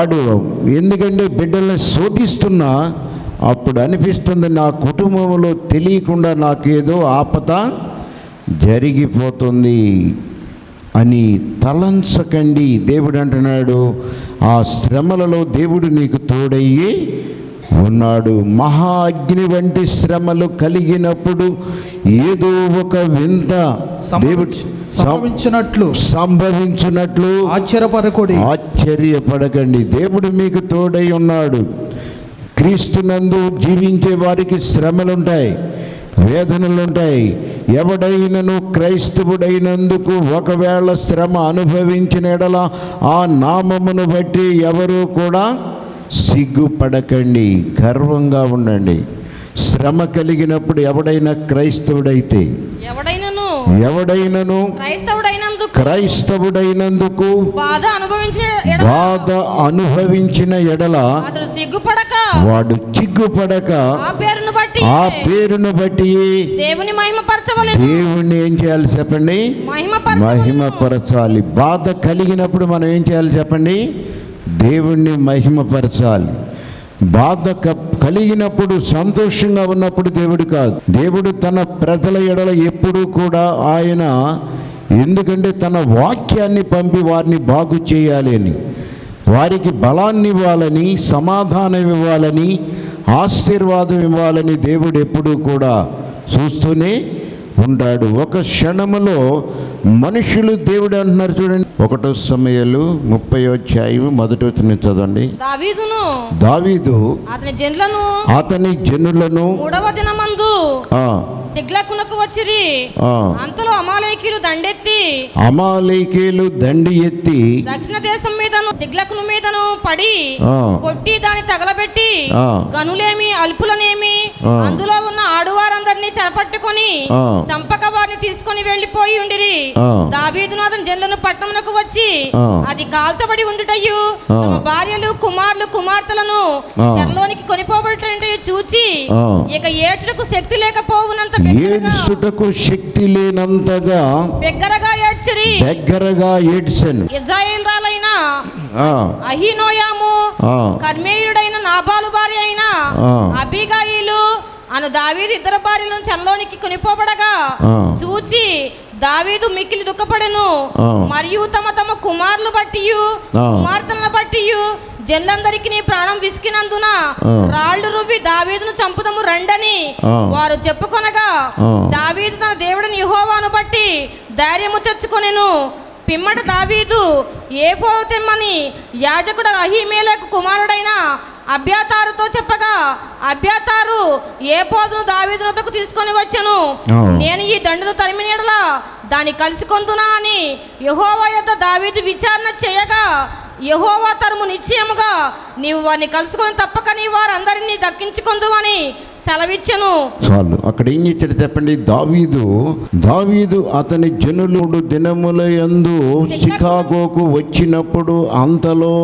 వాడు ఎందుకంటే బిడ్డల్ని శోధిస్తున్నా అప్పుడు అనిపిస్తుంది నా కుటుంబంలో తెలియకుండా నాకేదో ఆపత జరిగిపోతుంది అని తలంచకండి దేవుడు అంటున్నాడు ఆ శ్రమలలో దేవుడు నీకు తోడయ్యి ఉన్నాడు మహా అగ్ని వంటి శ్రమలు కలిగినప్పుడు ఏదో ఒక వింత దేవుడు సం- సంభవించినట్లు సంభవించినట్లు ఆశ్చర్యపరకుడి ఆశ్చర్యపడకండి దేవుడు మీకు తోడై ఉన్నాడు క్రీస్తునందు జీవించే వారికి శ్రమలుంటాయి వేదనలుంటాయి ఎవడైనను క్రైస్తవుడైనందుకు ఒకవేళ శ్రమ అనుభవించిన ఎడల ఆ నామమును బట్టి ఎవరు కూడా సిగ్గుపడకండి గర్వంగా ఉండండి శ్రమ కలిగినప్పుడు ఎవడైనా క్రైస్తవుడైతే ఎవడైనను ఎవడైనను క్రైస్తవుడైనందుకు క్రైస్తవుడైనందుకు బాధ అనుభవించిన ఎడల బాధ అనుభవించిన ఎడల అతడు సిగ్గుపడక వాడు చిగ్గుపడక ఆ పేరును బట్టి ఆ పేరును బట్టి దేవుని మహిమపరచవలెను దేవుణ్ణి ఏం చేయాలి చెప్పండి మహిమపరచవలెను మహిమపరచాలి బాధ కలిగినప్పుడు మనం ఏం చేయాలి చెప్పండి దేవుణ్ణి మహిమపరచాలి బాధ క- కలిగినప్పుడు సంతోషంగా ఉన్నప్పుడు దేవుడు కాదు దేవుడు తన ప్రజల ఎడల ఎప్పుడూ కూడా ఆయన ఎందుకంటే తన వాక్యాన్ని పంపి వారిని బాగు చేయాలి అని వారికి బలాన్ని ఇవ్వాలని సమాధానం ఇవ్వాలని ఆశీర్వాదం ఇవ్వాలని దేవుడు ఎప్పుడూ కూడా చూస్తూనే ఉంటాడు ఒక క్షణములో మనుషులు దేవుడు అంటున్నారు చూడండి ఒకటో సమయాలు ముప్పై అధ్యాయం మొదటి వచ్చిన చదవండి దావీదును దావీదు అతని జనులను అతని జనులను మూడవ దినమందు ఆ, సిగ్లకునకు వచ్చిరి ఆ, అంతలో అమాలేకీలు దండెత్తి అమాలేకీలు దండి ఎత్తి దక్షిణ దేశం మీదను సిగ్లకును మీదను పడి ఆ, కొట్టి దాన్ని తగలబెట్టి ఆ. గనులేమి అల్పులనేమి ఆ. అందులో ఉన్న ఆడువారందరినీ చెరపట్టుకొని ఆ. చంపక వారిని తీసుకొని వెళ్లిపోయి ఉండిరి ఆ. దావీదును అతని జనులను పట్టణమునకు వచ్చి ఆ. అది కాల్చబడి ఉండుటయు ఆ. తమ భార్యలు కుమారులు కుమార్తెలను ఆ. చెరలోనికి కొనిపోబడుటయు చూచి ఆ. ఇక ఏడ్చుటకు శక్తి లేకపోవునంత బిగ్గరగా- ఏడ్చుటకు శక్తి లేనంతగా బిగ్గరగా ఏడ్చిరి దగ్గరగా ఏడ్చాను ఇజ్రాయేల్ రాలైన ఆ, అహీనోయాము ఆ, కర్మేయుడైన నాబాలు భార్య అయిన ఆ. అబిగాయిలు అను దావీదు ఇద్దరు భార్యలను చెరలోనికి కొనిపోబడగా ఆ. చూచి దావీదు మిక్కిలి దుఃఖపడెను ఆ. మరియు తమ తమ కుమారులు బట్టి ఆ. కుమార్తెలను బట్టి జనులందరికి నీ ప్రాణం విసికినందున ఆ. రాళ్ళు రువ్వి దావీదును చంపుదము రండని ఆ. వారు చెప్పుకొనగా ఆ. దావీదు తన దేవుడిని యెహోవాను బట్టి ధైర్యము తెచ్చుకొనెను పిమ్మట దావీదు ఏ పోతెమ్మని యాజకుడు అహిమేలకు కుమారుడైన అభ్యాతారుతో చెప్పగా అభ్యాతారు ఏ పోదును దావీదునతకు తీసుకొని వచ్చెను ఆ. నేను ఈ దండును తరిమినీడలా దాన్ని కలిసి కొందునా అని యహోవా యొద్ద దావీదు విచారణ చేయగా యహోవా తరము నిశ్చయముగా నీవు వారిని కలుసుకొని తప్పక నీ వారందరినీ దక్కించుకొందు అని సెలవిచ్చెను చాలు అక్కడ ఏం చేశాడు చెప్పండి దావీదు దావీదు అతని జనులుడు దినముల యందు చికాగోకు వచ్చినప్పుడు అంతలో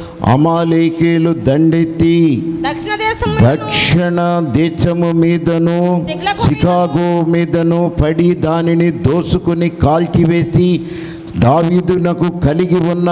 అమాలేకీలు దండెత్తి దక్షిణ దేశం దక్షిణ దేశము మీదను చికాగో మీదను పడి దానిని దోసుకుని కాల్చివేసి దావీదునకు కలిగి ఉన్న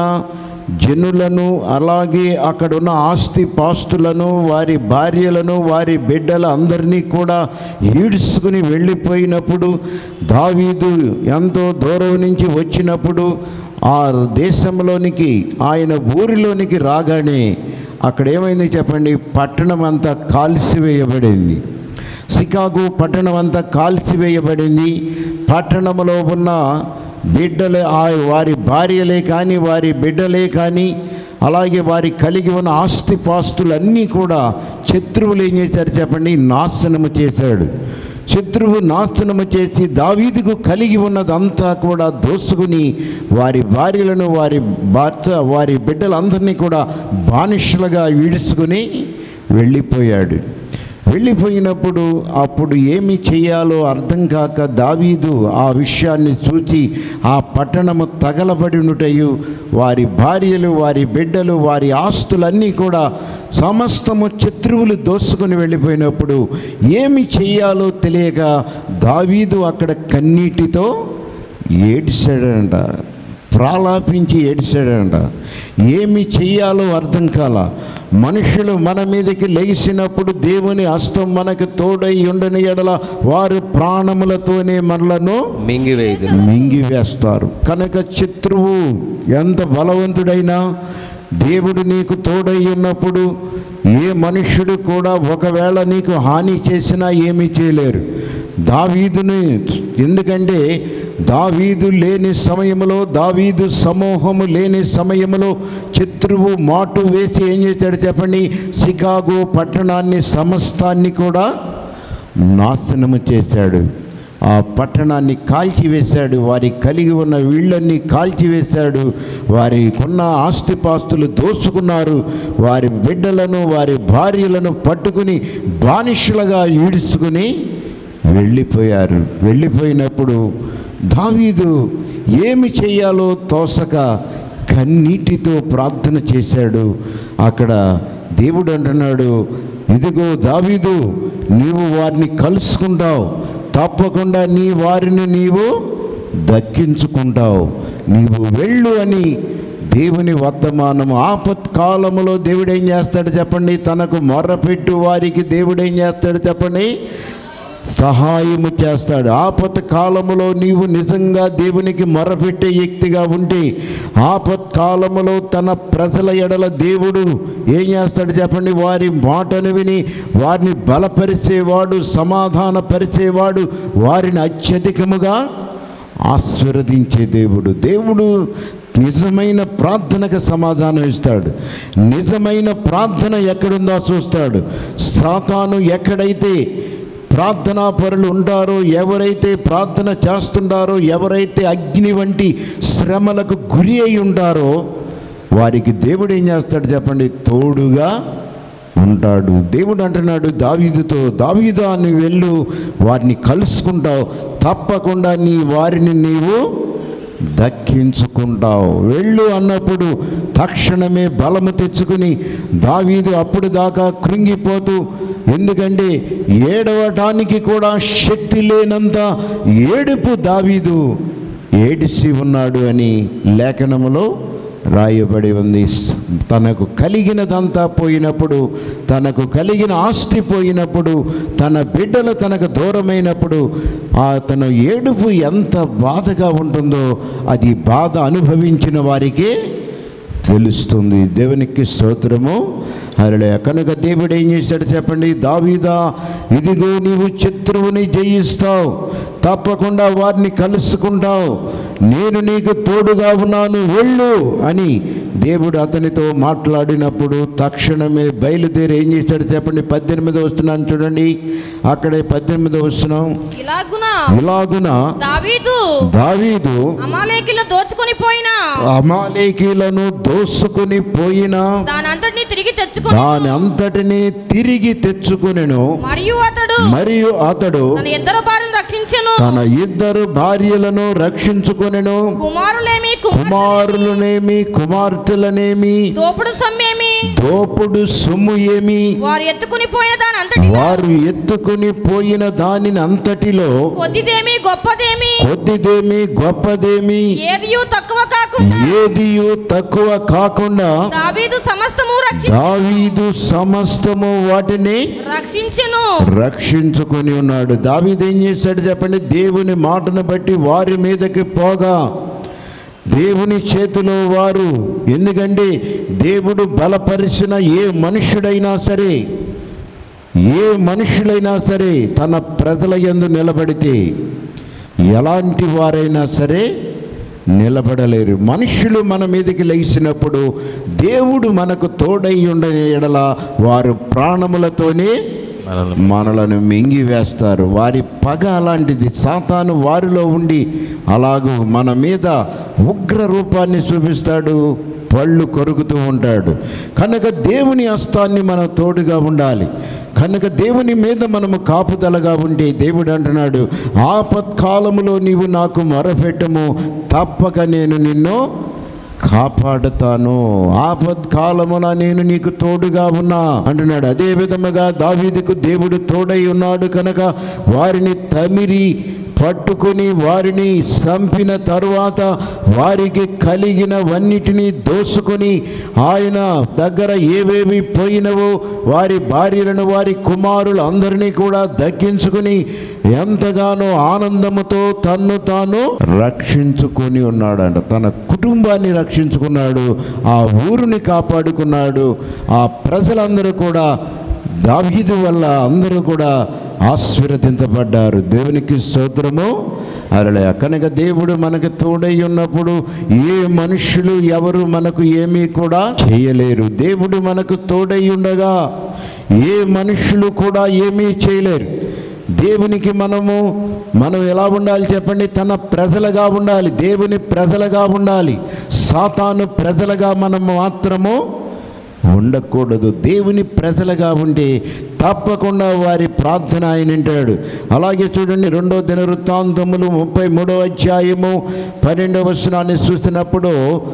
జనులను అలాగే అక్కడున్న ఆస్తి పాస్తులను వారి భార్యలను వారి బిడ్డల అందరినీ కూడా ఈడ్చుకుని వెళ్ళిపోయినప్పుడు దావీదు ఎంతో దూరం నుంచి వచ్చినప్పుడు ఆ దేశంలోనికి ఆయన ఊరిలోనికి రాగానే అక్కడ ఏమైంది చెప్పండి పట్టణం అంతా కాల్చివేయబడింది సికాగో పట్టణం అంతా కాల్చివేయబడింది పట్టణంలో ఉన్న బిడ్డలే ఆ వారి భార్యలే కానీ వారి బిడ్డలే కానీ అలాగే వారి కలిగి ఉన్న ఆస్తి పాస్తులన్నీ కూడా శత్రువులు ఏం చేశారు చెప్పండి నాశనము చేశాడు శత్రువు నాశనము చేసి దావీదుకు కలిగి ఉన్నదంతా కూడా దోసుకుని వారి భార్యలను వారి భర్త వారి బిడ్డలందరినీ కూడా బానిసలుగా ఈడ్చుకుని వెళ్ళిపోయాడు వెళ్ళిపోయినప్పుడు అప్పుడు ఏమి చేయాలో అర్థం కాక దావీదు ఆ విషయాన్ని చూచి ఆ పట్టణము తగలబడినుటయు వారి భార్యలు వారి బిడ్డలు వారి ఆస్తులన్నీ కూడా సమస్తము శత్రువులు దోసుకొని వెళ్ళిపోయినప్పుడు ఏమి చేయాలో తెలియక దావీదు అక్కడ కన్నీటితో ఏడ్చాడంట ప్రాలాపించి ఏడిచాడంట ఏమి చెయ్యాలో అర్థం కాల మనుషులు మన మీదకి లేచినప్పుడు దేవుని హస్తం మనకు తోడై ఉండని ఎడల వారు ప్రాణములతోనే మనలను మింగివేయుదురు మింగివేస్తారు కనుక శత్రువు ఎంత బలవంతుడైనా దేవుడు నీకు తోడై ఉన్నప్పుడు ఏ మనుష్యుడు కూడా ఒకవేళ నీకు హాని చేసినా ఏమీ చేయలేరు దావీదుని ఎందుకంటే దావీదు లేని సమయంలో దావీదు సమూహము లేని సమయంలో శత్రువు మాటు వేసి ఏం చేశాడు చెప్పండి చికాగో పట్టణాన్ని సమస్తాన్ని కూడా నాశనము చేశాడు ఆ పట్టణాన్ని కాల్చివేశాడు వారి కలిగి ఉన్న వీళ్ళన్ని కాల్చివేశాడు వారి కొన్న ఆస్తిపాస్తులు దోచుకున్నారు వారి బిడ్డలను వారి భార్యలను పట్టుకుని బానిసలుగా ఈడ్చుకుని వెళ్ళిపోయారు వెళ్ళిపోయినప్పుడు దావీదు ఏమి చేయాలో తోసక కన్నీటితో ప్రార్థన చేశాడు అక్కడ దేవుడు అంటున్నాడు ఇదిగో దావీదు నీవు వారిని కలుసుకుంటావు తప్పకుండా నీ వారిని నీవు దక్కించుకుంటావు నీవు వెళ్ళు అని దేవుని వర్తమానము ఆపత్కాలములో దేవుడు ఏం చేస్తాడు చెప్పండి తనకు మొర్రపెట్టు వారికి దేవుడు ఏం చేస్తాడు చెప్పండి సహాయము చేస్తాడు ఆపత్ కాలములో నీవు నిజంగా దేవునికి మొరపెట్టే వ్యక్తిగా ఉంటే ఆపత్ కాలములో తన ప్రజల ఎడల దేవుడు ఏం చేస్తాడు చెప్పండి వారి మాటను విని వారిని బలపరిచేవాడు సమాధానపరిచేవాడు వారిని అత్యధికముగా ఆశీర్వదించే దేవుడు దేవుడు నిజమైన ప్రార్థనకు సమాధానం ఇస్తాడు నిజమైన ప్రార్థన ఎక్కడుందో చూస్తాడు సాతాను ఎక్కడైతే ప్రార్థనా పరులు ఉంటారో ఎవరైతే ప్రార్థన చేస్తుంటారో ఎవరైతే అగ్ని వంటి శ్రమలకు గురి అయి ఉంటారో వారికి దేవుడు ఏం చేస్తాడు చెప్పండి తోడుగా ఉంటాడు దేవుడు అంటున్నాడు దావీదుతో దావీదా నువ్వు వెళ్ళు వారిని కలుసుకుంటావు తప్పకుండా నీ వారిని నీవు దక్కించుకుంటావు వెళ్ళు అన్నప్పుడు తక్షణమే బలము తెచ్చుకుని దావీదు అప్పుడు దాకా కృంగిపోతూ ఎందుకంటే ఏడవటానికి కూడా శక్తి లేనంత ఏడుపు దావీదు ఏడిసి ఉన్నాడు అని లేఖనములో రాయబడి ఉంది తనకు కలిగినదంతా పోయినప్పుడు తనకు కలిగిన ఆస్తి పోయినప్పుడు తన బిడ్డలు తనకు దూరమైనప్పుడు అతను ఏడుపు ఎంత బాధగా ఉంటుందో అది బాధ అనుభవించిన వారికే తెలుస్తుంది దేవునికి స్తోత్రము హరళయ కనుక దేవుడు ఏం చేశాడు చెప్పండి దావీదా ఇదిగో నీవు శత్రువుని జయిస్తావు తప్పకుండా వారిని కలుసుకుంటావు నేను నీకు తోడుగా ఉన్నాను వెళ్ళు అని దేవుడు అతనితో మాట్లాడినప్పుడు తక్షణమే బయలుదేరి ఏం చేశాడు చెప్పండి పద్దెనిమిది వస్తున్నాను చూడండి అక్కడే పద్దెనిమిది వస్తున్నాం ఇలాగున ఇలాగున దావీదు దావీదు అమాలేకిలో దోచుకొని పోయినా అమాలేకీలను దోసుకుని పోయిన దాని అంతటిని తిరిగి తెచ్చుకొని దాని అంతటిని తిరిగి తెచ్చుకునెను మరియు అతడు మరియు అతడు తన ఇద్దరు భార్యను రక్షించెను తన ఇద్దరు భార్యలను రక్షించుకొనెను కుమారులేమి కుమార్ కుమారులనేమి కుమార్తెలనేమి దోపుడు సొమ్మేమి దోపుడు సొమ్ము ఏమి వారు ఎత్తుకుని పోయిన దాని అంతటి వారు ఎత్తుకుని పోయిన దానిని అంతటిలో కొద్దిదేమి గొప్పదేమి కొద్దిదేమి గొప్పదేమి ఏదియు తక్కువ కాకుండా ఏదియు తక్కువ కాకుండా దావీదు సమస్తము రక్షి దావీదు సమస్తము వాటిని రక్షించెను రక్షించుకొని ఉన్నాడు దావీదు ఏం చేశాడు చెప్పండి దేవుని మాటను బట్టి వారి మీదకి పోగా దేవుని చేతిలో వారు ఎందుకంటే దేవుడు బలపరిచిన ఏ మనుషుడైనా సరే ఏ మనుషులైనా సరే తన ప్రజల యందు నిలబడితే ఎలాంటి వారైనా సరే నిలబడలేరు మనుషులు మన మీదకి లేచినప్పుడు దేవుడు మనకు తోడై ఉండని ఎడల వారు ప్రాణములతోనే మనల్ని మనలను మింగివేస్తారు వారి పగ అలాంటిది సాతాను వారిలో ఉండి అలాగూ మన మీద ఉగ్ర రూపాన్ని చూపిస్తాడు పళ్ళు కొరుకుతూ ఉంటాడు కనుక దేవుని హస్తాన్ని మనం తోడుగా ఉండాలి కనుక దేవుని మీద మనము కాపుదలగా ఉండి దేవుడు అంటున్నాడు ఆపత్కాలములో నీవు నాకు మొరపెట్టము తప్పక నేను నిన్ను కాపాడుతాను ఆపత్కాలమున నేను నీకు తోడుగా ఉన్నా అంటున్నాడు అదే విధముగా దావీదుకు దేవుడు తోడై ఉన్నాడు కనుక వారిని తమిరి పట్టుకుని వారిని చంపిన తరువాత వారికి కలిగినవన్నిటినీ దోసుకొని ఆయన దగ్గర ఏవేవి పోయినవో వారి భార్యలను వారి కుమారులు అందరినీ కూడా దక్కించుకుని ఎంతగానో ఆనందముతో తన్ను తాను రక్షించుకొని ఉన్నాడంట తన కుటుంబాన్ని రక్షించుకున్నాడు ఆ ఊరిని కాపాడుకున్నాడు ఆ ప్రజలందరూ కూడా దావీదు వల్ల అందరూ కూడా ఆశీర్వదించబడ్డారు దేవునికి స్తోత్రము అరలే కనుక దేవుడు మనకు తోడై ఉన్నప్పుడు ఏ మనుషులు ఎవరు మనకు ఏమీ కూడా చేయలేరు దేవుడు మనకు తోడై ఉండగా ఏ మనుషులు కూడా ఏమీ చేయలేరు దేవునికి మనము మనం ఎలా ఉండాలి చెప్పండి తన ప్రజలుగా ఉండాలి దేవుని ప్రజలుగా ఉండాలి సాతాను ప్రజలుగా మనం మాత్రము ఉండకూడదు దేవుని ప్రజలుగా ఉంటే తప్పకుండా వారి ప్రార్థన ఆయన వింటాడు అలాగే చూడండి రెండో దిన వృత్తాంతములు ముప్పై మూడో అధ్యాయము పన్నెండవ వచనాన్ని చూసినప్పుడు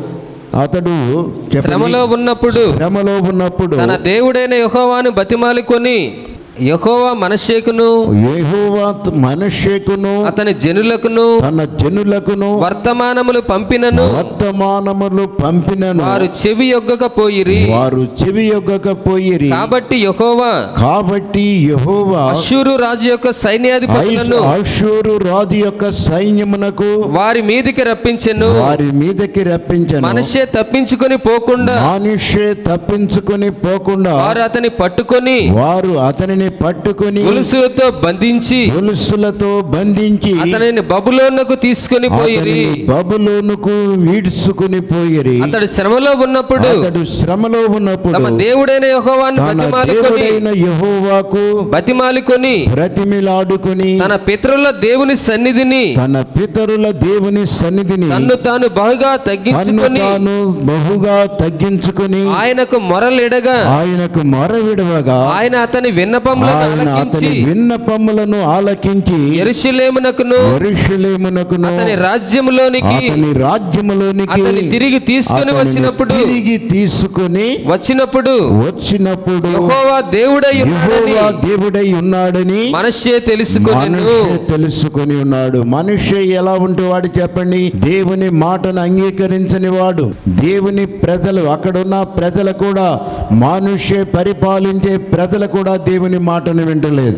అతడు చెప్పండి, శ్రమలో ఉన్నప్పుడు శ్రమలో ఉన్నప్పుడు తన దేవుడైన యెహోవాను బతిమాలుకొని యెహోవా మనషేకును యెహోవా మనుష్యకును అతని జనులకును తన జనులకును వర్తమానములు పంపినను వర్తమానములు పంపినను వారు చెవి యొగ్గకపోయిరి వారు చెవి యొగ్గకపోయిరి కాబట్టి యెహోవా కాబట్టి యెహోవా అశ్షూరు రాజు యొక్క సైన్యాధిపతులను అశూరు రాజు యొక్క సైన్యమునకు వారి మీదికి రప్పించెను వారి మీదకి రప్పించను మనషే తప్పించుకొని పోకుండా మనుష్యే తప్పించుకొని పోకుండా వారు అతని పట్టుకొని వారు అతనిని పట్టుకొని గొలుసులతో బంధించి గొలుసులతో బంధించి అతనిని బబులోనుకు తీసుకొని పోయిరి అతనిని బబులోనుకు వీడ్చుకుని పోయిరి అతడు శ్రమలో ఉన్నప్పుడు అతడు శ్రమలో ఉన్నప్పుడు తమ దేవుడైన యెహోవాను తన బతిమాలుకొని దేవుడైన యెహోవాకు బతిమాలుకొని ప్రతిమిలాడుకొని తన పితరుల దేవుని సన్నిధిని తన పితరుల దేవుని సన్నిధిని తన్ను తాను బహుగా తన్ను తగ్గించుకొని తాను బహుగా తగ్గించుకొని ఆయనకు మొరలిడగా ఆయనకు మొరవిడవగా ఆయన అతని విన్నపములను ఆయన ఆలకించి అతని విన్నపములను ఆలకించి ఎరుషలేమునకును యెరూషలేమునకును అతని రాజ్యములోనికి అతని రాజ్యములోనికి అతని తిరిగి తీసుకొని అతనిని వచ్చినప్పుడు తిరిగి తీసుకొని వచ్చినప్పుడు వచ్చినప్పుడు యెహోవా దేవుడై ఉన్నాడని యెహోవా దేవుడై ఉన్నాడని మనషే తెలుసుకొనెను మనుష్య తెలుసుకొని ఉన్నాడు మనుష్య ఎలా ఉంటేవాడు చెప్పండి దేవుని మాటను అంగీకరించని వాడు దేవుని ప్రజలు అక్కడున్న ప్రజలు కూడా మనుష్య పరిపాలించే ప్రజలు కూడా దేవుని మాటను వింటలేదు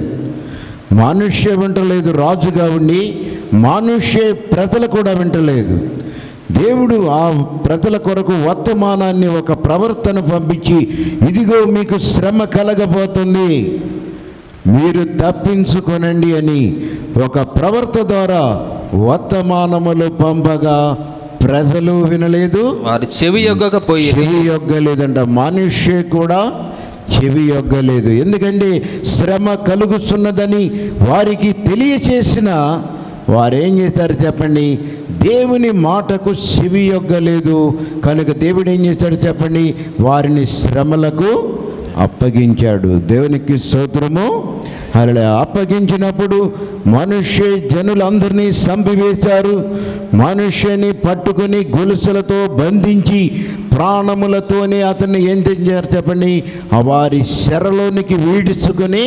మనుష్య వింటలేదు రాజుగా ఉండి మనుష్య ప్రజలు కూడా వింటలేదు దేవుడు ఆ ప్రజల కొరకు వర్తమానాన్ని ఒక ప్రవర్తన పంపించి ఇదిగో మీకు శ్రమ కలగబోతుంది మీరు తప్పించుకొనండి అని ఒక ప్రవర్త ద్వారా వర్తమానములు పంపగా ప్రజలు వినలేదు వారు చెవి యొగ్గకపోయి చెవి యొగ్గలేదంట మనుష్య కూడా చెవి యొగ్గలేదు ఎందుకంటే శ్రమ కలుగుతున్నదని వారికి తెలియచేసిన వారేం చేశారు చెప్పండి దేవుని మాటకు చెవి యొగ్గలేదు కనుక దేవుడు ఏం చేశాడు చెప్పండి వారిని శ్రమలకు అప్పగించాడు దేవునికి స్తోత్రము అలా అప్పగించినప్పుడు మనుష్య జనులందరినీ చంపివేశారు మనుష్యని పట్టుకొని గొలుసులతో బంధించి ప్రాణములతోనే అతన్ని ఏం చేశారు చెప్పండి ఆ వారి శరలోనికి వీడుచుకొని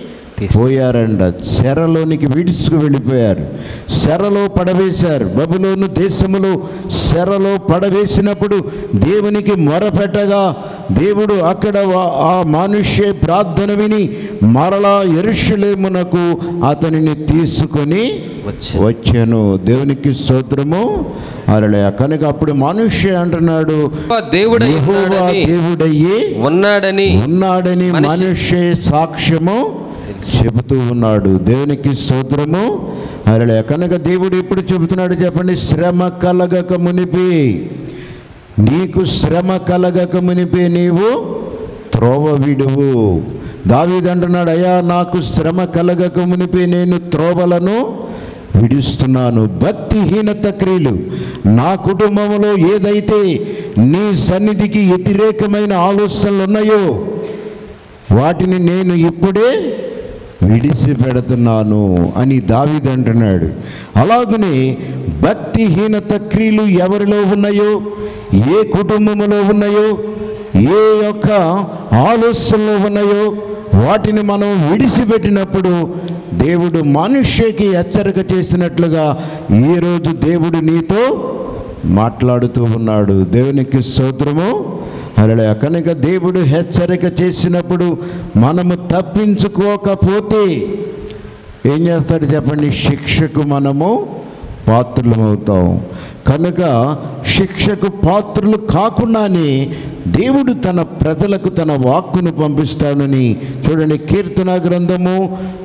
పోయారంట శరలోనికి విడుచుకు వెళ్ళిపోయారు శరలో పడవేశారు బబులోను దేశములో శరలో పడవేసినప్పుడు దేవునికి మొరపెట్టగా దేవుడు అక్కడ వా- ఆ మనుష్య ప్రార్థన విని మరలా ఎరుషులేమునకు అతనిని తీసుకొని వచ్చి వచ్చాను దేవునికి స్తోత్రము అలా కనుక అప్పుడు మనుష్య అంటున్నాడు యెహోవా దేవుడై యెహోవా ఉన్నాడని దేవుడయ్యి ఉన్నాడని ఉన్నాడని మనిషి- మనుష్య సాక్ష్యము చెబుతూ ఉన్నాడు దేవునికి స్తోత్రము అలా కనుక దేవుడు ఎప్పుడు చెబుతున్నాడు చెప్పండి శ్రమ కలగక మునిపి నీకు శ్రమ కలగక మునిపే నీవు త్రోవ విడువు దావీదు అంటున్నాడు అయ్యా నాకు శ్రమ కలగక మునిపే నేను త్రోవలను విడుస్తున్నాను భక్తిహీనత క్రియలు నా కుటుంబంలో ఏదైతే నీ సన్నిధికి వ్యతిరేకమైన ఆలోచనలు ఉన్నాయో వాటిని నేను ఇప్పుడే విడిచిపెడుతున్నాను అని దావీదు అంటున్నాడు అలాగనే భక్తిహీనత క్రియలు ఎవరిలో ఉన్నాయో ఏ కుటుంబంలో ఉన్నాయో ఏ యొక్క ఆలోచనలో ఉన్నాయో వాటిని మనం విడిచిపెట్టినప్పుడు దేవుడు మనుష్యకి హెచ్చరిక చేసినట్లుగా ఈరోజు దేవుడు నీతో మాట్లాడుతూ ఉన్నాడు దేవునికి స్తోత్రము అలా కనుక దేవుడు హెచ్చరిక చేసినప్పుడు మనము తప్పించుకోకపోతే ఏం చేస్తాడు చెప్పండి శిక్షకు మనము పాత్రలమవుతాం కనుక శిక్షకు పాత్రలు కాకుండానే దేవుడు తన ప్రజలకు తన వాక్కును పంపిస్తాడని చూడండి కీర్తన గ్రంథము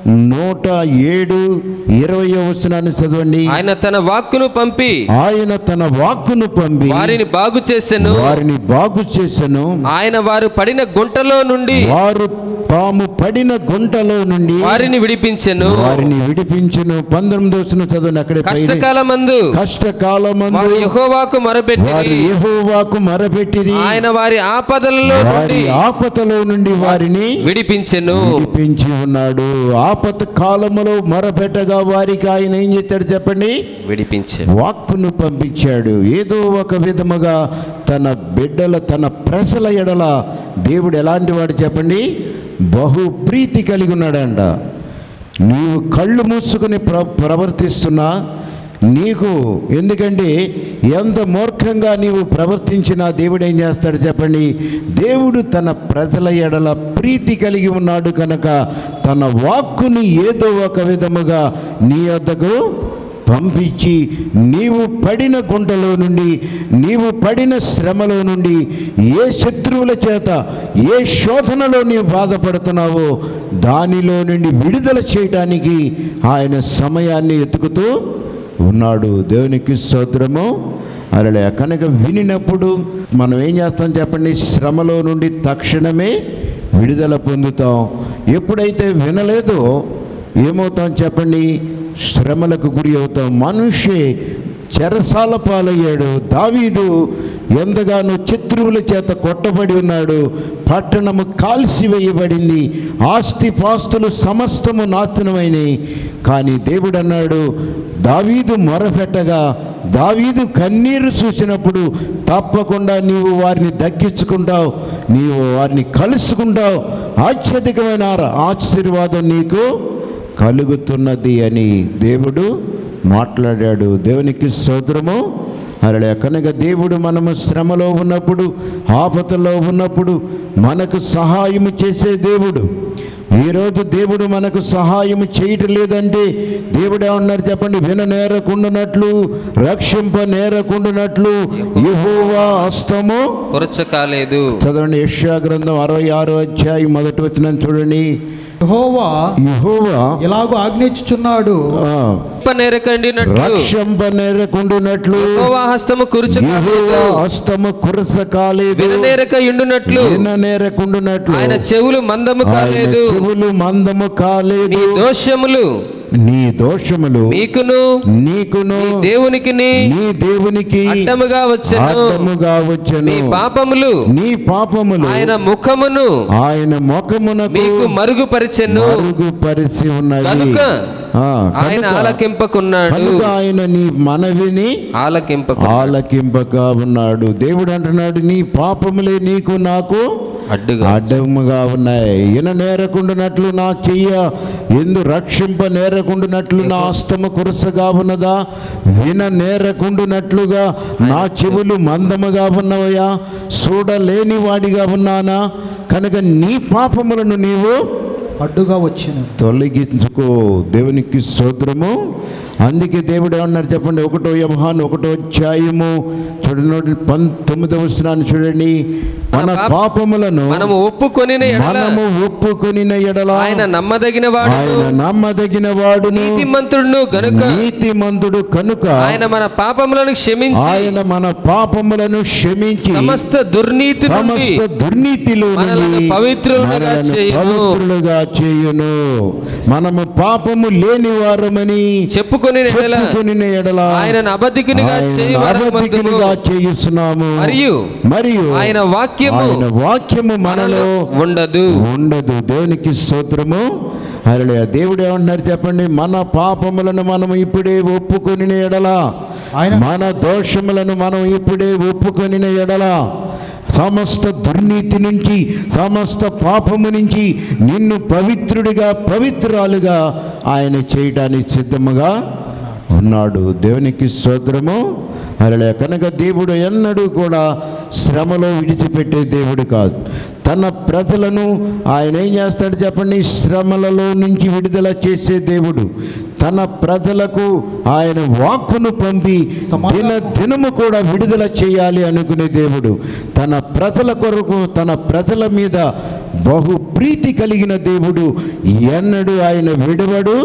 నూట ఏడు ఇరవై వచనాన్ని చదవండి ఆయన తన వాక్కును పంపి ఆయన తన వాక్కును పంపి వారిని బాగు చేసెను వారిని బాగు చేసెను ఆయన వారు పడిన గుంటలో నుండి వారు తాము పడిన గుంటలో నుండి వారిని విడిపించెను వారిని విడిపించును పంతొమ్మిది వచ్చిన చదువుని అక్కడే పైన. కష్టకాలమందు కష్టకాలమందు వారు యెహోవాకు వారు మొరపెట్టి యెహోవాకు మరపెట్టిరి ఆయన వారి ఆపదలలో వారి నుండి ఆపదలో నుండి వారిని విడిపించెను విడిపించి ఉన్నాడు ఆపత కాలములో మొరపెట్టగా వారికి ఆయన ఏం చేశాడు చెప్పండి విడిపించెను వాక్కును పంపించాడు ఏదో ఒక విధముగా తన బిడ్డల తన ప్రజల ఎడల దేవుడు ఎలాంటి వాడు చెప్పండి బహు ప్రీతి కలిగి ఉన్నాడంట నీవు కళ్ళు మూసుకుని ప్ర ప్రవర్తిస్తున్నా నీకు ఎందుకంటే ఎంత మూర్ఖంగా నీవు ప్రవర్తించినా దేవుడు ఏం చేస్తాడు చెప్పండి దేవుడు తన ప్రజల ఎడల ప్రీతి కలిగి ఉన్నాడు కనుక తన వాక్కుని ఏదో ఒక విధముగా నీ వద్దకు పంపించి నీవు పడిన గుంటలో నుండి నీవు పడిన శ్రమలో నుండి ఏ శత్రువుల చేత ఏ శోధనలో నీవు బాధపడుతున్నావో దానిలో నుండి విడుదల చేయడానికి ఆయన సమయాన్ని ఎతుకుతూ ఉన్నాడు దేవునికి స్తోత్రము అలా కనుక వినినప్పుడు మనం ఏం చేస్తాం చెప్పండి శ్రమలో నుండి తక్షణమే విడుదల పొందుతాం ఎప్పుడైతే వినలేదో ఏమవుతాం చెప్పండి శ్రమలకు గురి అవుతాం మనిషి చెరసాల పాలయ్యాడు దావీదు ఎంతగానో శత్రువుల చేత కొట్టబడి ఉన్నాడు పట్టణము కాల్సివేయబడింది ఆస్తి పాస్తులు సమస్తము నాశనమైనవి కానీ దేవుడు అన్నాడు దావీదు మొరపెట్టగా దావీదు కన్నీరు చూసినప్పుడు తప్పకుండా నీవు వారిని దక్కించుకుంటావు నీవు వారిని కలుసుకుంటావు ఆశ్చర్యకమైన ఆశీర్వాదం నీకు కలుగుతున్నది అని దేవుడు మాట్లాడాడు దేవునికి స్తోత్రము అలా కనుక దేవుడు మనము శ్రమలో ఉన్నప్పుడు ఆపదలో ఉన్నప్పుడు మనకు సహాయం చేసే దేవుడు ఈరోజు దేవుడు మనకు సహాయం చేయటం లేదంటే దేవుడు ఏమన్నారు చెప్పండి విన నేరకుండునట్లు రక్షింప నేరకుండునట్లు యెహోవా హస్తము కొరచ కాలేదు చదవండి యెషయా గ్రంథం అరవై ఆరో అధ్యాయం మొదటి వచ్చిన చూడండి యెహోవా యెహోవా ఎలాగో ఆజ్ఞించుచున్నాడు ఆ, నేరకండినట్లు రక్షంప నేరకుండునట్లు యెహోవా హస్తము కురుచ యెహోవా హస్తము కురస కాలేదు విననేరక ఇండునట్లు విన నేరకుండునట్లు ఆయన చెవులు మందము ఆయన కాలేదు చెవులు మందము నీ కాలేదు దోషములు నీ దోషములు నీకును నీకును నీ దేవునికి నీ దేవునికి అడ్డముగా వచ్చెను అడ్డముగా వచ్చెను నీ పాపములు నీ పాపములు ఆయన ముఖమును ఆయన ముఖమునకు మీకు మరుగుపరిచెను మరుగుపరిచి ఉన్నది కనుక ఆ, ఆయన కనుక- ఆలకింపకున్నాడు కనుక ఆయన నీ మనవిని ఆలకింపకు ఆలకింపక ఉన్నాడు దేవుడు అంటున్నాడు నీ పాపములే నీకు నాకు అడ్డుగా అడ్డముగా ఉన్నాయి ఈయన నేరకుండునట్లు నా చెయ్య ఎందు రక్షింప నేరకుండునట్లు నా హస్తము కురసగా ఉన్నదా విన నేరకుండునట్లుగా నా చెవులు మందముగా ఉన్నవయా చూడలేని వాడిగా ఉన్నానా కనుక నీ పాపములను నీవు అడ్డుగా వచ్చెను తొలగించుకో దేవునికి స్తోత్రము అందుకే దేవుడు ఏమన్నారు చెప్పండి ఒకటో యమహాన్ ఒకటో అధ్యాయము చూడండి పంతొమ్మిదవ వచనాన్ని చూడండి మన మన పాప- పాపములను మనము ఒప్పుకొనిన ఎడల మనము ఒప్పుకొనిన ఎడల ఆయన నమ్మదగిన వాడు ఆయన నమ్మదగిన వాడును నీతిమంతుడును గనుక నీతిమంతుడు కనుక ఆయన మన పాపములను క్షమించి ఆయన మన పాపములను క్షమించి సమస్త దుర్నీతి నుండి సమస్త దుర్నీతిలో మనలను నుండి పవిత్రులుగా మనలను చేయును. పవిత్రులుగా చేయును మనము పాపము లేని వారమని చెప్పుకొని ఎడల చెప్పుకొనిన ఎడల ఆయనను అబద్ధికునిగా ఆయనను చేయవరమందుము. అబద్ధికునిగా చేయుచున్నాము మరియు మరియు ఆయన వాక్యము ఆయన వాక్యము మనలో ఉండదు ఉండదు దేవునికి స్తోత్రము అరలే దేవుడు ఏమంటున్నారు చెప్పండి మన పాపములను మనం ఇప్పుడే ఒప్పుకొని ఎడల ఆయన- మన దోషములను మనం ఇప్పుడే ఒప్పుకొని ఎడల సమస్త దుర్నీతి నుంచి సమస్త పాపము నుంచి నిన్ను పవిత్రుడిగా పవిత్రాలుగా ఆయన చేయడానికి సిద్ధముగా ఉన్నాడు దేవునికి స్తోత్రము అలా కనుక దేవుడు ఎన్నడూ కూడా శ్రమలో విడిచిపెట్టే దేవుడు కాదు తన ప్రజలను ఆయన ఏం చేస్తాడు చెప్పండి శ్రమలలో నుంచి విడుదల చేసే దేవుడు తన ప్రజలకు ఆయన వాక్కును పంపి దిన దినము కూడా విడుదల చేయాలి అనుకునే దేవుడు తన ప్రజల కొరకు తన ప్రజల మీద బహు ప్రీతి కలిగిన దేవుడు ఎన్నడూ ఆయన విడవడు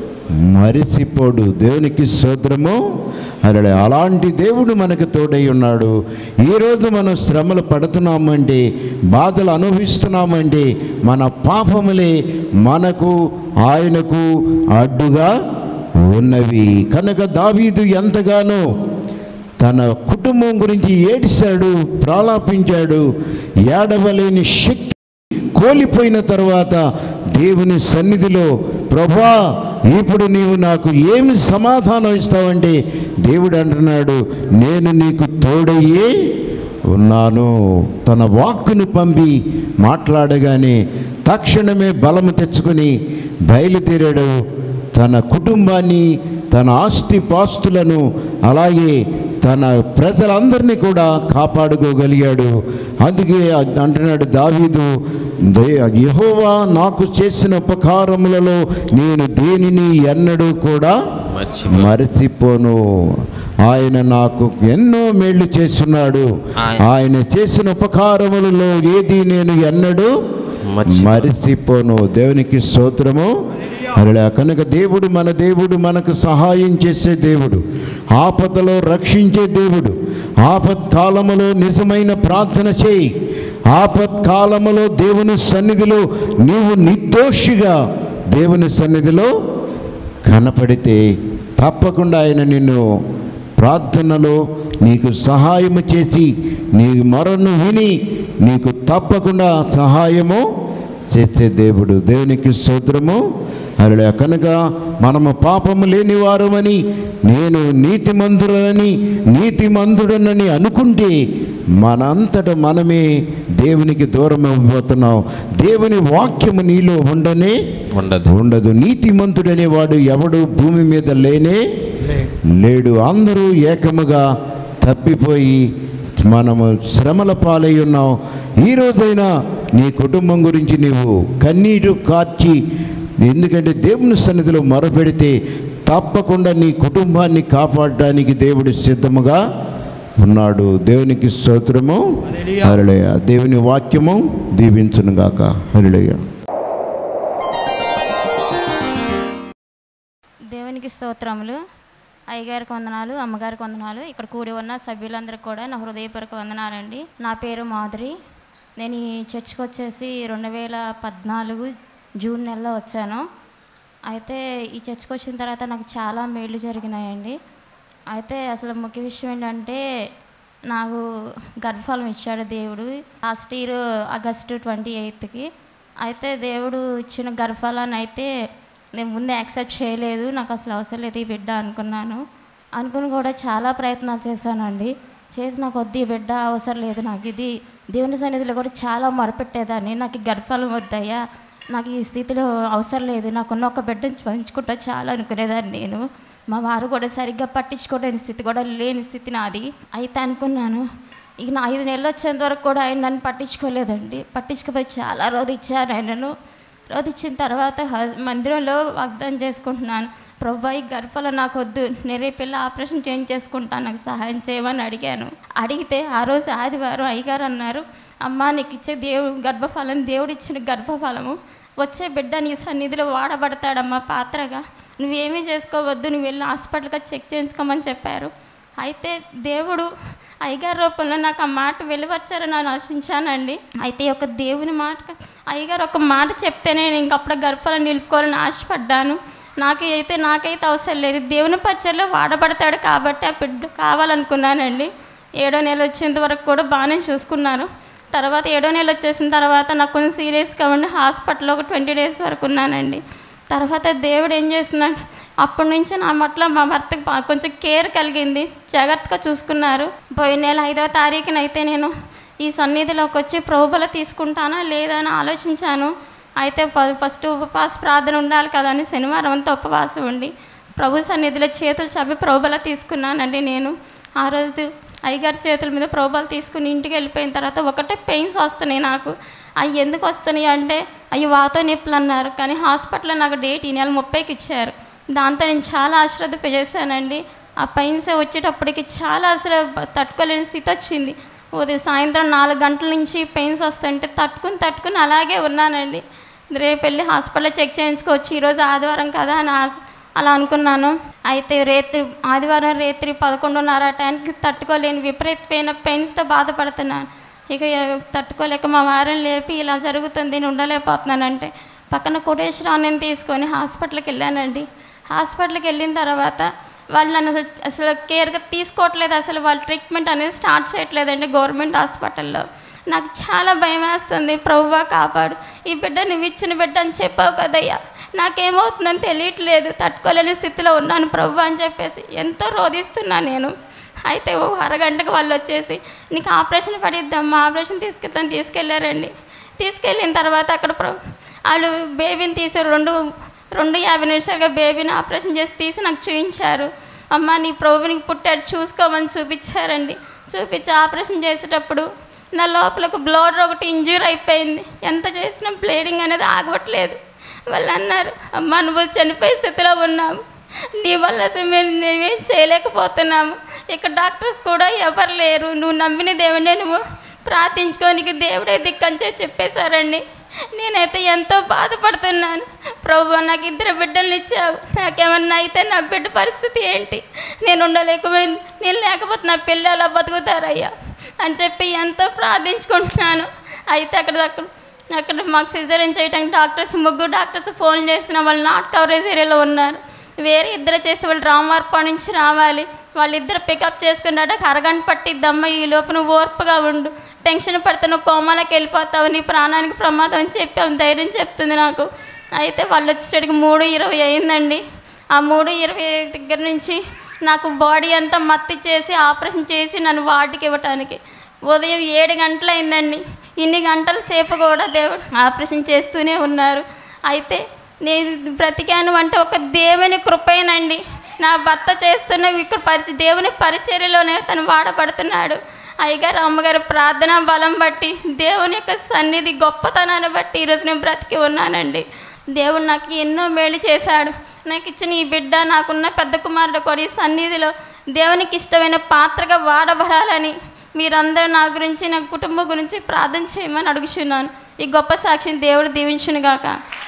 మరిసిపోడు దేవునికి స్తోత్రము అలా అలాంటి దేవుడు మనకు తోడై ఉన్నాడు ఈరోజు మనం శ్రమలు పడుతున్నామంటే బాధలు అనుభవిస్తున్నామంటే మన పాపములే మనకు ఆయనకు అడ్డుగా ఉన్నవి కనుక దావీదు ఎంతగానో తన కుటుంబం గురించి ఏడిశాడు ప్రాలాపించాడు ఏడవలేని శక్తి కోల్పోయిన తర్వాత దేవుని సన్నిధిలో ప్రభా ఇప్పుడు నీవు నాకు ఏమి సమాధానం ఇస్తావంటే దేవుడు అంటున్నాడు నేను నీకు తోడయ్యే ఉన్నాను తన వాక్కును పంపి మాట్లాడగానే తక్షణమే బలము తెచ్చుకొని బయలుదేరాడు తన కుటుంబాన్ని తన ఆస్తి పాస్తులను అలాగే తన ప్రజలందరినీ కూడా కాపాడుకోగలిగాడు అందుకే అంటున్నాడు దావీదు దే యెహోవా నాకు చేసిన ఉపకారములలో నేను దేనిని ఎన్నడూ కూడా మర్చిపో- మరచిపోను ఆయన నాకు ఎన్నో మేళ్లు చేస్తున్నాడు ఆయన- ఆయన చేసిన ఉపకారములలో ఏది నేను ఎన్నడూ మర్చిపో- మరిసిపోను దేవునికి స్తోత్రము అలా కనుక దేవుడు మన దేవుడు మనకు సహాయం చేసే దేవుడు ఆపదలో రక్షించే దేవుడు ఆపత్కాలములో నిజమైన ప్రార్థన చేయి ఆపత్కాలములో దేవుని సన్నిధిలో నీవు నిర్దోషిగా దేవుని సన్నిధిలో కనపడితే తప్పకుండా ఆయన నిన్ను ప్రార్థనలో నీకు సహాయము చేసి నీ మొరను విని నీకు తప్పకుండా సహాయము చేసే దేవుడు దేవునికి స్తోత్రము అలా కనుక మనము పాపము లేని వారమని నేను నీతిమంతుడనని నీతిమంతుడనని అనుకుంటే మనంతట మనమే దేవునికి దూరం అయిపోతున్నాం దేవుని వాక్యము నీలో ఉండనే ఉండదు ఉండదు నీతిమంతుడనేవాడు ఎవడు భూమి మీద లేనే లేడు అందరూ ఏకముగా తప్పిపోయి మనము శ్రమల పాలై ఉన్నాం ఈ రోజైనా నీ కుటుంబం గురించి నీవు కన్నీరు కార్చి ఎందుకంటే దేవుని సన్నిధిలో మొరపెడితే తప్పకుండా నీ కుటుంబాన్ని కాపాడడానికి దేవుడు సిద్ధముగా ఉన్నాడు దేవునికి స్తోత్రము హరిళయ దేవుని వాక్యము దీవించునుగాక హరిళయ దేవునికి స్తోత్రములు అయ్యగారికి వందనాలు అమ్మగారికి వందనాలు ఇక్కడ కూడి ఉన్న సభ్యులందరికీ కూడా నా హృదయపూర్వక వందనాలండి నా పేరు మాధురి నేను ఈ చర్చ్కి వచ్చేసి రెండు వేల పద్నాలుగు జూన్ నెలలో వచ్చాను అయితే ఈ చర్చ్కి వచ్చిన తర్వాత నాకు చాలా మేళ్ళు జరిగినాయండి అయితే అసలు ముఖ్య విషయం ఏంటంటే నాకు గర్భఫలం ఇచ్చాడు దేవుడు లాస్ట్ ఇయర్ ఆగస్టు ట్వంటీ ఎయిత్కి అయితే దేవుడు ఇచ్చిన గర్భఫలాన్ని అయితే నేను ముందే యాక్సెప్ట్ చేయలేదు నాకు అసలు అవసరం లేదు ఈ బిడ్డ అనుకున్నాను అనుకుని కూడా చాలా ప్రయత్నాలు చేశానండి చేసి నాకు వద్దు ఈ బిడ్డ అవసరం లేదు నాకు ఇది దేవుని సన్నిధిలో కూడా చాలా మొరపెట్టేదాన్ని నాకు ఈ గర్భఫలం వద్దయ్యా నాకు ఈ స్థితిలో అవసరం లేదు నాకున్న ఒక బిడ్డను పంచుకుంటా చాలా అనుకునేదాన్ని నేను మా వారు కూడా సరిగ్గా పట్టించుకోలేని స్థితి కూడా లేని స్థితి నాది అయితే అనుకున్నాను ఇక నా ఐదు నెలలు వచ్చేంత వరకు కూడా ఆయన నన్ను పట్టించుకోలేదండి పట్టించుకుపోయి చాలా రోజు ఇచ్చాను ఆయనను రోజు ఇచ్చిన తర్వాత హ- మందిరంలో వాగ్దానం చేసుకుంటున్నాను ప్రభా ఈ గర్భలో నాకు వద్దు నేనే పిల్ల ఆపరేషన్ చేంజ్ చేసుకుంటాను నాకు సహాయం చేయమని అడిగాను అడిగితే ఆ రోజు ఆదివారం అయ్యగారు అన్నారు అమ్మా నీకు ఇచ్చే దేవుడు గర్భఫలం దేవుడు ఇచ్చిన గర్భఫలము వచ్చే బిడ్డ నీ సన్నిధిలో వాడబడతాడమ్మా పాత్రగా నువ్వేమీ చేసుకోవద్దు నువ్వు వెళ్ళి హాస్పిటల్గా చెక్ చేయించుకోమని చెప్పారు అయితే దేవుడు అయ్యగారి రూపంలో నాకు ఆ మాట వెలువచ్చారని నేను ఆశించానండి అయితే ఒక దేవుని మాట అయ్యగారు ఒక మాట చెప్తేనే నేను ఇంకప్పుడు గర్భాలను నిలుపుకోవాలని ఆశపడ్డాను నాకు అయితే నాకైతే అవసరం లేదు దేవుని పరిచయలో వాడబడతాడు కాబట్టి ఆ బిడ్డ కావాలనుకున్నానండి ఏడో నెల వచ్చేంత వరకు కూడా బాగానే చూసుకున్నారు తర్వాత ఏడో నెల వచ్చేసిన తర్వాత నాకు కొంచెం సీరియస్గా ఉండి హాస్పిటల్లో ఒక ట్వంటీ డేస్ వరకు ఉన్నానండి తర్వాత దేవుడు ఏం చేస్తున్నాడు అప్పటి నుంచి నా మట్ల మా భర్తకు బా- కొంచెం కేర్ కలిగింది జాగ్రత్తగా చూసుకున్నారు పోయిన నెల ఐదవ తారీఖున అయితే నేను ఈ సన్నిధిలోకి వచ్చి ప్రభుబల తీసుకుంటానా లేదా అని ఆలోచించాను అయితే ప- ఫస్ట్ ఉపవాస ప్రార్థన ఉండాలి కదా అని శనివారం అంతా ఉపవాసం ఉండి ప్రభు సన్నిధిలో చేతులు చప్పి ప్రభుబల తీసుకున్నానండి నేను ఆ రోజు అయ్యగారి చేతుల మీద ప్రోబాలు తీసుకుని ఇంటికి వెళ్ళిపోయిన తర్వాత ఒకటే పెయిన్స్ వస్తున్నాయి నాకు అవి ఎందుకు వస్తున్నాయి అంటే అవి వాత నొప్పులు అన్నారు కానీ హాస్పిటల్లో నాకు డేట్ ఈ నెల ముప్పైకి ఇచ్చారు దాంతో నేను చాలా అశ్రద్ధ చేశానండి ఆ పెయిన్స్ వచ్చేటప్పటికి చాలా అసలు తట్టుకోలేని స్థితి వచ్చింది ఉదయం సాయంత్రం నాలుగు గంటల నుంచి పెయిన్స్ వస్తుంటే తట్టుకుని తట్టుకుని అలాగే ఉన్నానండి రేపు వెళ్ళి హాస్పిటల్లో చెక్ చేయించుకోవచ్చు ఈరోజు ఆదివారం కదా అని ఆశ అలా అనుకున్నాను అయితే రేత్రి ఆదివారం రేత్రి పదకొండున్నర ఆ టైంకి తట్టుకోలేని విపరీతమైన పెయిన్స్తో బాధపడుతున్నాను ఇక ఎ- తట్టుకోలేక మా వారిని లేపి ఇలా జరుగుతుంది నేను ఉండలేకపోతున్నానంటే పక్కన కోటేశ్వరావుని తీసుకొని హాస్పిటల్కి వెళ్ళానండి హాస్పిటల్కి వెళ్ళిన తర్వాత వాళ్ళు నన్ను అసలు అసలు కేర్గా తీసుకోవట్లేదు అసలు వాళ్ళు ట్రీట్మెంట్ అనేది స్టార్ట్ చేయట్లేదండి గవర్నమెంట్ హాస్పిటల్లో నాకు చాలా భయం వేస్తుంది ప్రభువా కాపాడు ఈ బిడ్డ నువ్వు ఇచ్చిన బిడ్డ అని చెప్పావు కదయ్యా నాకేమవుతుందని తెలియట్లేదు తట్టుకోలేని స్థితిలో ఉన్నాను ప్రభు అని చెప్పేసి ఎంతో రోధిస్తున్నాను నేను అయితే ఓ అరగంటకు వాళ్ళు వచ్చేసి నీకు ఆపరేషన్ పడిద్దామా ఆపరేషన్ తీసుకెళ్తాను తీసుకెళ్ళారండి తీసుకెళ్ళిన తర్వాత అక్కడ ప్ర- వాళ్ళు బేబీని తీసి రెండు రెండు యాభై నిమిషాలుగా బేబీని ఆపరేషన్ చేసి తీసి నాకు చూపించారు అమ్మ నీ ప్రభునికి పుట్టాడు చూసుకోమని చూపించారండి చూపించి ఆపరేషన్ చేసేటప్పుడు నా లోపలకు బ్లడ్ ఒకటి ఇంజ్యూర్ అయిపోయింది ఎంత చేసినా బ్లీడింగ్ అనేది ఆగవట్లేదు వాళ్ళు అన్నారు అమ్మ నువ్వు చనిపోయే స్థితిలో ఉన్నావు నీ వల్ల అసలు మేము మేమేం చేయలేకపోతున్నాము ఇక్కడ డాక్టర్స్ కూడా ఎవరు లేరు నువ్వు నమ్మిన దేవుడే నువ్వు ప్రార్థించుకోనికి దేవుడే దిక్కని చెప్పి చెప్పేశారండి నేనైతే ఎంతో బాధపడుతున్నాను ప్రభు నాకు ఇద్దరు బిడ్డల్ని ఇచ్చావు నాకేమన్నా అయితే నా బిడ్డ పరిస్థితి ఏంటి నేను ఉండలేకపోయి నేను లేకపోతే నా పిల్లలు ఎలా బతుకుతారయ్యా అని చెప్పి ఎంతో ప్రార్థించుకుంటున్నాను అయితే అక్కడ అక్కడ అక్కడ మాకు సిజరీన్ చేయడానికి డాక్టర్స్ ముగ్గురు డాక్టర్స్ ఫోన్ చేసిన వాళ్ళు నాట్ కవరేజ్ ఏరియాలో ఉన్నారు వేరే ఇద్దరు చేస్తే వాళ్ళు రామవార్ప నుంచి రావాలి వాళ్ళిద్దరు పికప్ చేసుకున్నాక అరగంట పట్టిద్దమ్మ ఈ లోపు నువ్వు ఓర్పుగా ఉండు టెన్షన్ పడితే నువ్వు కోమాలకు వెళ్ళిపోతావు నీ ప్రాణానికి ప్రమాదం అని చెప్పి ఆమె ధైర్యం చెప్తుంది నాకు అయితే వాళ్ళు వచ్చేసరికి మూడు ఇరవై అయిందండి ఆ మూడు ఇరవై దగ్గర నుంచి నాకు బాడీ అంతా మత్తి చేసి ఆపరేషన్ చేసి నన్ను వాటికి ఇవ్వటానికి ఉదయం ఏడు గంటలు అయిందండి ఇన్ని గంటల సేపు కూడా దేవుడు ఆపరేషన్ చేస్తూనే ఉన్నారు అయితే నేను బ్రతికాను అంటే ఒక దేవుని కృపేనండి నా భర్త చేస్తున్న ఇక్కడ పరిచ దేవుని పరిచర్యలోనే తను వాడబడుతున్నాడు అయ్యగారు అమ్మగారు ప్రార్థనా బలం బట్టి దేవుని యొక్క సన్నిధి గొప్పతనాన్ని బట్టి ఈరోజు నేను బ్రతికి ఉన్నానండి దేవుడు నాకు ఎన్నో మేలు చేశాడు నాకు ఇచ్చిన ఈ బిడ్డ నాకున్న పెద్ద కుమారుడు కూడా ఈ సన్నిధిలో దేవునికి ఇష్టమైన పాత్రగా వాడబడాలని మీరందరూ నా గురించి నా కుటుంబం గురించి ప్రార్థన చేయమని అడుగుచున్నాను ఈ గొప్ప సాక్షిని దేవుడు దీవించునుగాక